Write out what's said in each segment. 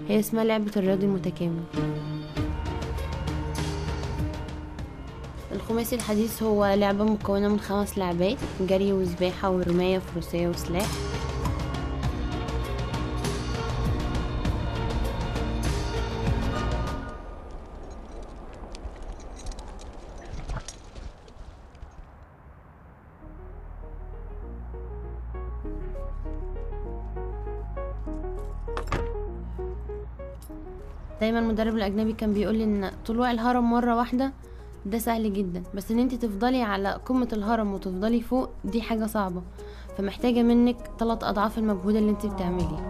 هي اسمها لعبة الرياضي المتكامل الخماسي الحديث هو لعبة مكونة من خمس لعبات جري وسباحة ورماية فروسية وسلاح دايما المدرب الاجنبي كان بيقول لي ان طلوع الهرم مره واحده ده سهل جدا بس ان انت تفضلي على قمه الهرم وتفضلي فوق دي حاجه صعبه فمحتاجه منك ثلاث اضعاف المجهود اللي انت بتعمليه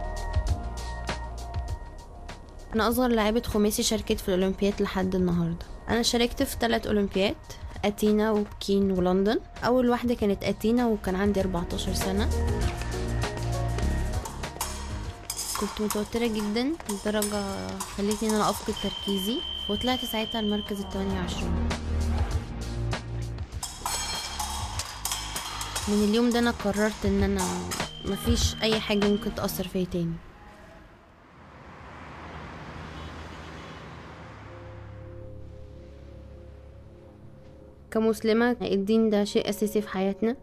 انا اصغر لاعبة خماسي شاركت في الاولمبياد لحد النهارده انا شاركت في ثلاث اولمبياد اتينا وبكين ولندن اول واحده كانت اتينا وكان عندي 14 سنه كنت متوترة جدا لدرجة خلتني ان انا افقد تركيزي وطلعت ساعتها المركز التمانية وعشرين من اليوم ده انا قررت ان انا مفيش اي حاجة ممكن تأثر فيا تاني كمسلمة الدين ده شيء أساسي في حياتنا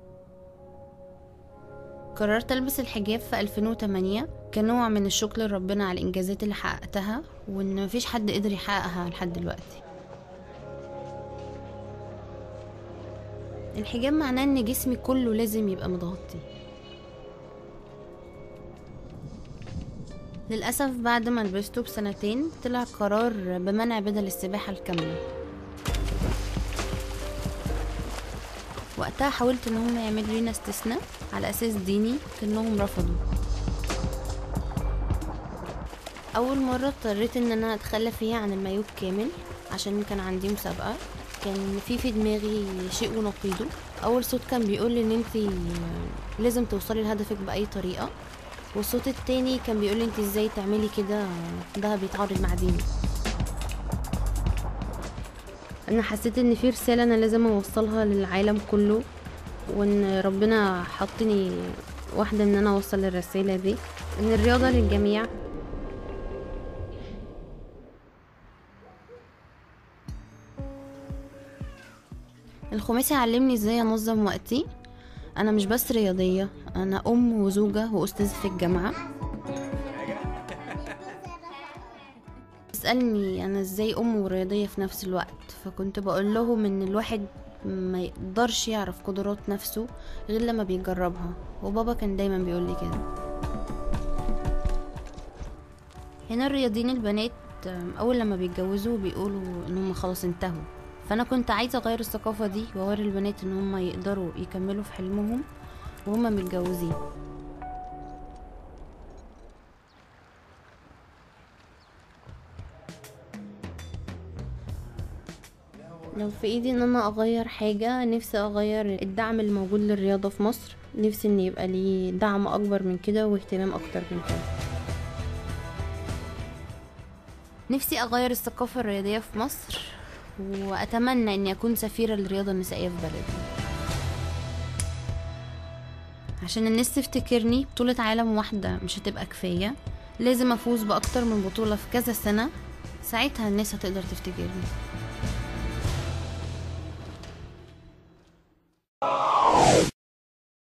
قررت ألبس الحجاب في 2008 كنوع من الشكر لربنا على الإنجازات اللي حققتها وإن مفيش حد قدر يحققها لحد دلوقتي الحجاب معناه إن جسمي كله لازم يبقى متغطي للأسف بعد ما لبسته بسنتين طلع قرار بمنع بدل السباحة الكاملة وقتها حاولت ان هم يعملوا لنا استثناء على اساس ديني كانهم رفضوا اول مره اضطريت ان انا اتخلى فيها عن المايو كامل عشان كان عندي مسابقه كان في في دماغي شيء ونقيضه اول صوت كان بيقول لي ان انت لازم توصلي لهدفك باي طريقه والصوت التاني كان بيقول لي انت ازاي تعملي كده ده بيتعارض مع ديني انا حسيت ان في رساله انا لازم اوصلها للعالم كله وان ربنا حطني واحده ان انا اوصل الرساله دي ان الرياضه للجميع الخماسي علمني ازاي انظم وقتي انا مش بس رياضيه انا ام وزوجه واستاذه في الجامعه اسألني انا ازاي ام ورياضيه في نفس الوقت فكنت بقول لهم ان الواحد ما يقدرش يعرف قدرات نفسه غير لما بيجربها وبابا كان دايما بيقول لي كده هنا الرياضيين البنات اول لما بيتجوزوا بيقولوا ان هم خلاص انتهوا فانا كنت عايزه اغير الثقافه دي واوري البنات ان هم يقدروا يكملوا في حلمهم وهم متجوزين لو في ايدي ان انا اغير حاجة نفسي اغير الدعم الموجود للرياضة في مصر نفسي ان يبقى لي دعم اكبر من كده واهتمام اكتر من كده نفسي اغير الثقافة الرياضية في مصر واتمنى اني اكون سفيرة للرياضة النسائية في بلدي عشان الناس تفتكرني بطولة عالم واحدة مش هتبقى كفاية لازم افوز باكتر من بطولة في كذا سنة ساعتها الناس هتقدر تفتكرني